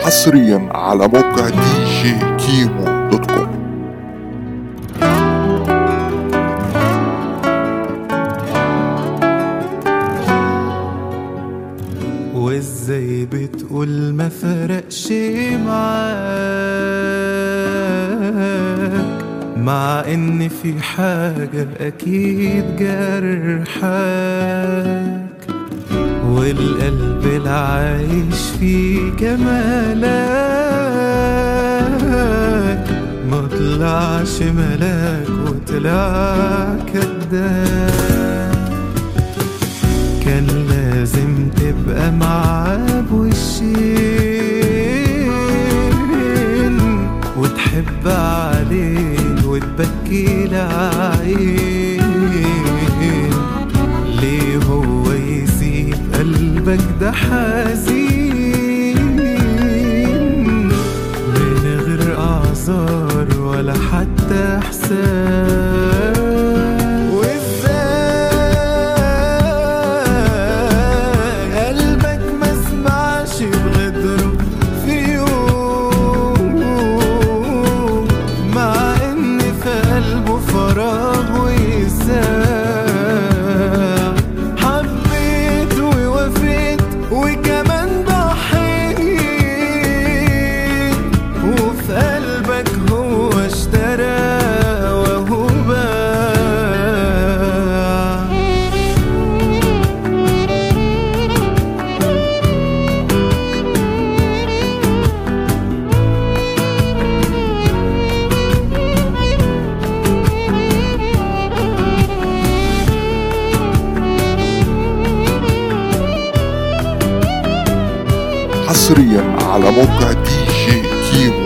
حصريا على موقع دي جي كيمو دوت كوم وازاي بتقول ما فرقش معاك مع ان في حاجة اكيد جرحاك والقلب العايش فيه جمالك ما طلعش ملاك وطلع كداب كان لازم تبقى معاه بوشين وتحب عليه وتبكي العين ليه هو يسيب قلبك ده حزين من غير اعذار ولا حتى احسان وازاي قلبك ما سمعش بغدره في يوم مع ان في قلبه فراغ ويساع حبيت ووفيت وكمان ضحيت وفي قلبك هو اشترى وهو باع حصريا على موقع دي جي كيمو